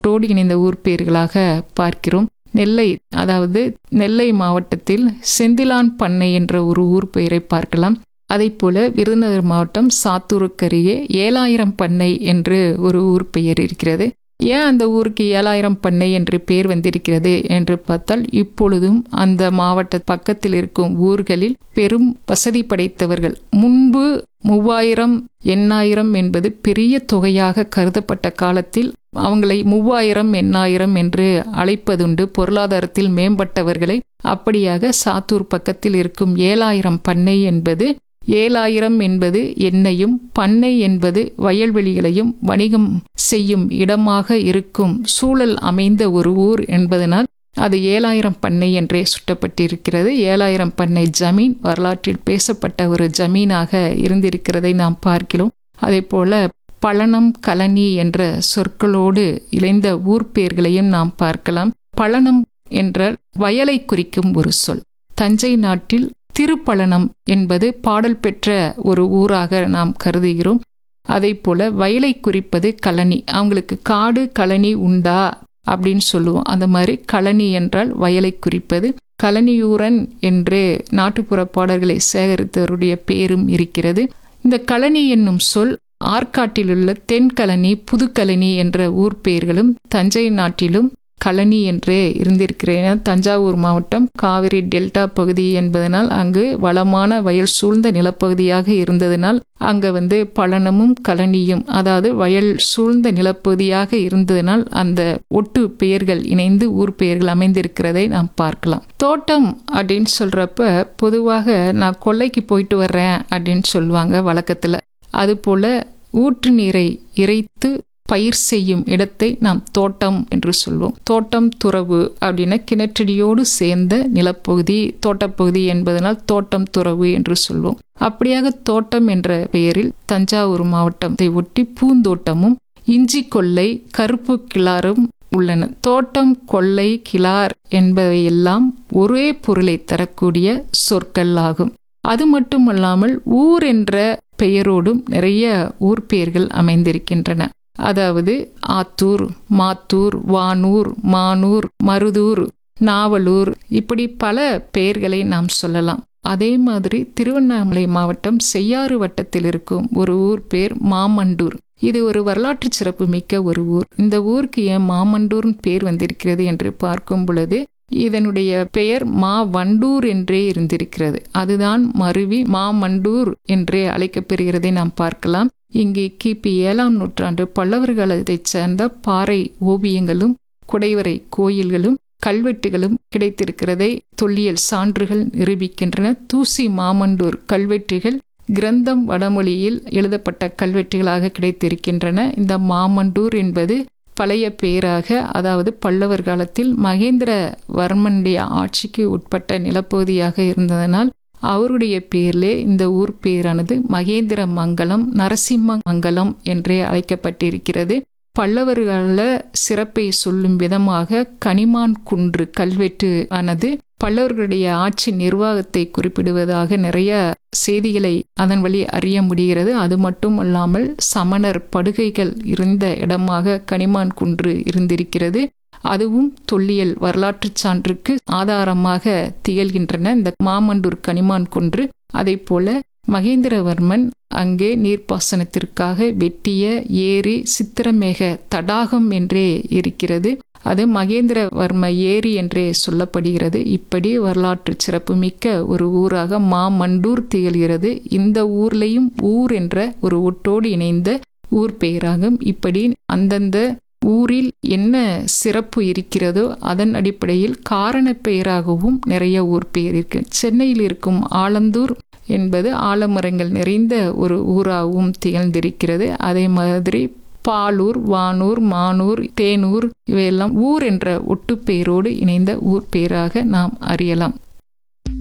ஒட்டோடு இணைந்த ஊர் பெயர்களாக பார்க்கிறோம் நெல்லை அதாவது நெல்லை மாவட்டத்தில் செந்திலான் பண்ணை என்ற ஒரு ஊர் பெயரை பார்க்கலாம் அதே போல விருதுநகர் மாவட்டம் சாத்தூருக்கருகே ஏழாயிரம் பண்ணை என்று ஒரு ஊர் பெயர் இருக்கிறது ஏன் அந்த ஊருக்கு ஏழாயிரம் பண்ணை என்று பெயர் வந்திருக்கிறது என்று பார்த்தால் இப்பொழுதும் அந்த மாவட்ட பக்கத்தில் இருக்கும் ஊர்களில் பெரும் வசதி படைத்தவர்கள் முன்பு மூவாயிரம் எண்ணாயிரம் என்பது பெரிய தொகையாக கருதப்பட்ட காலத்தில் அவங்களை மூவாயிரம் எண்ணாயிரம் என்று அழைப்பதுண்டு பொருளாதாரத்தில் மேம்பட்டவர்களை அப்படியாக சாத்தூர் பக்கத்தில் இருக்கும் ஏழாயிரம் பண்ணை என்பது ஏழாயிரம் என்பது எண்ணெயும் பண்ணை என்பது வயல்வெளிகளையும் வணிகம் செய்யும் இடமாக இருக்கும் சூழல் அமைந்த ஒரு ஊர் என்பதனால் அது ஏழாயிரம் பண்ணை என்றே சுட்டப்பட்டிருக்கிறது ஏழாயிரம் பண்ணை ஜமீன் வரலாற்றில் பேசப்பட்ட ஒரு ஜமீனாக இருந்திருக்கிறதை நாம் பார்க்கிறோம் அதே போல பழனம் கலனி என்ற சொற்களோடு இணைந்த ஊர் பெயர்களையும் நாம் பார்க்கலாம் பழனம் என்ற வயலை குறிக்கும் ஒரு சொல் தஞ்சை நாட்டில் திருப்பழனம் என்பது பாடல் பெற்ற ஒரு ஊராக நாம் கருதுகிறோம் அதே போல வயலை குறிப்பது கழனி அவங்களுக்கு காடு கழனி உண்டா அப்படின்னு சொல்லுவோம் அந்த மாதிரி கழனி என்றால் வயலை குறிப்பது கழனியூரன் என்று நாட்டுப்புற பாடல்களை சேகரித்தவருடைய பேரும் இருக்கிறது இந்த கழனி என்னும் சொல் ஆற்காட்டில் உள்ள தென்கழனி புதுக்கழனி என்ற ஊர் பெயர்களும் தஞ்சை நாட்டிலும் கழனி என்றே இருந்திருக்கிறேன் தஞ்சாவூர் மாவட்டம் காவிரி டெல்டா பகுதி என்பதனால் அங்கு வளமான வயல் சூழ்ந்த நிலப்பகுதியாக இருந்ததனால் அங்க வந்து பழனமும் கழனியும் அதாவது வயல் சூழ்ந்த நிலப்பகுதியாக இருந்ததனால் அந்த ஒட்டு பெயர்கள் இணைந்து ஊர் பெயர்கள் அமைந்திருக்கிறதை நாம் பார்க்கலாம் தோட்டம் அப்படின்னு சொல்றப்ப பொதுவாக நான் கொல்லைக்கு போயிட்டு வர்றேன் அப்படின்னு சொல்லுவாங்க வழக்கத்துல அதுபோல ஊற்று நீரை இறைத்து பயிர் செய்யும் இடத்தை நாம் தோட்டம் என்று சொல்வோம் தோட்டம் துறவு அப்படின்னா கிணற்றடியோடு சேர்ந்த நிலப்பகுதி தோட்டப்பகுதி என்பதனால் தோட்டம் துறவு என்று சொல்வோம் அப்படியாக தோட்டம் என்ற பெயரில் தஞ்சாவூர் மாவட்டத்தை ஒட்டி பூந்தோட்டமும் இஞ்சி கொள்ளை கருப்பு கிளாரும் உள்ளன தோட்டம் கொள்ளை கிளார் என்பவையெல்லாம் ஒரே பொருளை தரக்கூடிய சொற்கள் ஆகும் அது மட்டுமல்லாமல் ஊர் என்ற பெயரோடும் நிறைய ஊர் பெயர்கள் அமைந்திருக்கின்றன அதாவது ஆத்தூர் மாத்தூர் வானூர் மானூர் மருதூர் நாவலூர் இப்படி பல பெயர்களை நாம் சொல்லலாம் அதே மாதிரி திருவண்ணாமலை மாவட்டம் செய்யாறு வட்டத்தில் இருக்கும் ஒரு ஊர் பேர் மாமண்டூர் இது ஒரு வரலாற்று சிறப்பு மிக்க ஒரு ஊர் இந்த ஊருக்கு ஏன் மாமண்டூர்னு பேர் வந்திருக்கிறது என்று பார்க்கும் பொழுது இதனுடைய பெயர் மா வண்டூர் என்றே இருந்திருக்கிறது அதுதான் மருவி மாமண்டூர் என்றே அழைக்கப்பெறுகிறதை நாம் பார்க்கலாம் இங்கே கிபி ஏழாம் நூற்றாண்டு பல்லவர்களைச் சேர்ந்த பாறை ஓவியங்களும் குடைவரை கோயில்களும் கல்வெட்டுகளும் கிடைத்திருக்கிறதை தொல்லியல் சான்றுகள் நிரூபிக்கின்றன தூசி மாமண்டூர் கல்வெட்டுகள் கிரந்தம் வடமொழியில் எழுதப்பட்ட கல்வெட்டுகளாக கிடைத்திருக்கின்றன இந்த மாமண்டூர் என்பது பழைய பெயராக அதாவது பல்லவர் காலத்தில் மகேந்திரவர்மனுடைய ஆட்சிக்கு உட்பட்ட நிலப்பகுதியாக இருந்ததனால் அவருடைய பேரிலே இந்த ஊர் பேரானது மகேந்திர மங்கலம் நரசிம்ம மங்கலம் என்றே அழைக்கப்பட்டிருக்கிறது பல்லவர்கள சிறப்பை சொல்லும் விதமாக கனிமான் குன்று கல்வெட்டு ஆனது பல்லவர்களுடைய ஆட்சி நிர்வாகத்தை குறிப்பிடுவதாக நிறைய செய்திகளை அதன் வழி அறிய முடிகிறது அது மட்டும் அல்லாமல் சமணர் படுகைகள் இருந்த இடமாக கனிமான் குன்று இருந்திருக்கிறது அதுவும் தொல்லியல் வரலாற்று சான்றுக்கு ஆதாரமாக திகழ்கின்றன இந்த மாமண்டூர் கனிமான் குன்று அதை போல மகேந்திரவர்மன் அங்கே நீர்ப்பாசனத்திற்காக வெட்டிய ஏரி சித்திரமேக தடாகம் என்றே இருக்கிறது அது மகேந்திரவர்ம ஏரி என்றே சொல்லப்படுகிறது இப்படி வரலாற்று சிறப்புமிக்க ஒரு ஊராக மாமண்டூர் திகழ்கிறது இந்த ஊர்லையும் ஊர் என்ற ஒரு ஒட்டோடு இணைந்த ஊர் பெயராகும் இப்படி அந்தந்த ஊரில் என்ன சிறப்பு இருக்கிறதோ அதன் அடிப்படையில் காரண பெயராகவும் நிறைய ஊர் பெயர் இருக்கு சென்னையில் இருக்கும் ஆலந்தூர் என்பது ஆலமரங்கள் நிறைந்த ஒரு ஊராகவும் திகழ்ந்திருக்கிறது அதே மாதிரி பாலூர் வானூர் மானூர் தேனூர் இவையெல்லாம் ஊர் என்ற ஒட்டு பெயரோடு இணைந்த ஊர் பெயராக நாம் அறியலாம்